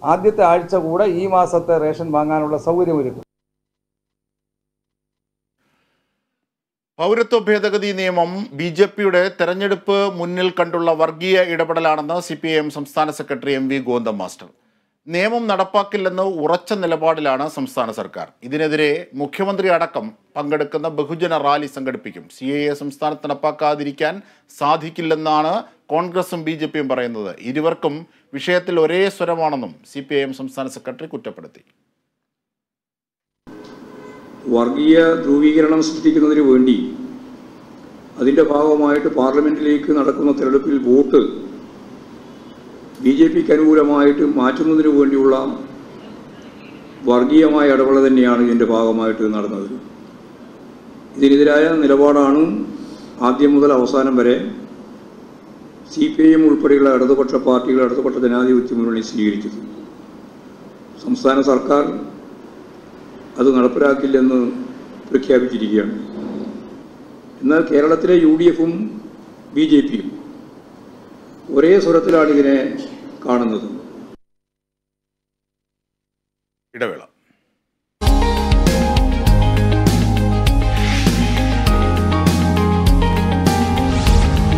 ആദ്യത്തെ ആഴ്ച കൂടെ ഈ മാസത്തെ റേഷൻ വാങ്ങാനുള്ള സൗകര്യമൊരുക്കും പൗരത്വ ഭേദഗതി നിയമം ബി ജെ പിയുടെ തെരഞ്ഞെടുപ്പ് മുന്നിൽ കണ്ടുള്ള വർഗീയ ഇടപെടലാണെന്ന് സി പി ഐ എം സംസ്ഥാന സെക്രട്ടറി എം വി ഗോന്ദം മാസ്റ്റർ നിയമം നടപ്പാക്കില്ലെന്ന് ഉറച്ച നിലപാടിലാണ് സംസ്ഥാന സർക്കാർ ഇതിനെതിരെ മുഖ്യമന്ത്രി അടക്കം പങ്കെടുക്കുന്ന ബഹുജന റാലി സംഘടിപ്പിക്കും സി എ എ സംസ്ഥാനത്ത് നടപ്പാക്കാതിരിക്കാൻ സാധിക്കില്ലെന്നാണ് കോൺഗ്രസും ബി ജെ പിയും പറയുന്നത് ഇരുവർക്കും വിഷയത്തിൽ ഒരേ സ്വരമാണെന്നും സി പി ഐ എം സംസ്ഥാന സെക്രട്ടറി കുറ്റപ്പെടുത്തി വർഗീയ ധ്രുവീകരണം സൃഷ്ടിക്കുന്നതിന് വേണ്ടി അതിൻ്റെ ഭാഗമായിട്ട് പാർലമെന്റിലേക്ക് നടക്കുന്ന തെരഞ്ഞെടുപ്പിൽ വോട്ട് ബി ജെ പിക്ക് അനുകൂലമായിട്ട് മാറ്റുന്നതിന് വേണ്ടിയുള്ള വർഗീയമായ ഇടപെടൽ തന്നെയാണ് ഇതിൻ്റെ ഭാഗമായിട്ട് നടന്നത് ഇതിനെതിരായ നിലപാടാണ് ആദ്യം മുതൽ അവസാനം വരെ സി പി ഐ എം ഉൾപ്പെടെയുള്ള ഇടതുപക്ഷ പാർട്ടികൾ ഇടതുപക്ഷ ജനാധിപത്യ മുന്നണി സ്വീകരിച്ചത് സംസ്ഥാന സർക്കാർ അത് നടപ്പിലാക്കില്ലെന്ന് പ്രഖ്യാപിച്ചിരിക്കുകയാണ് എന്നാൽ കേരളത്തിലെ യു ഡി എഫും ബി ജെ പിയും ഒരേ സ്വരത്തിലാണ് ഇതിനെ കാണുന്നത്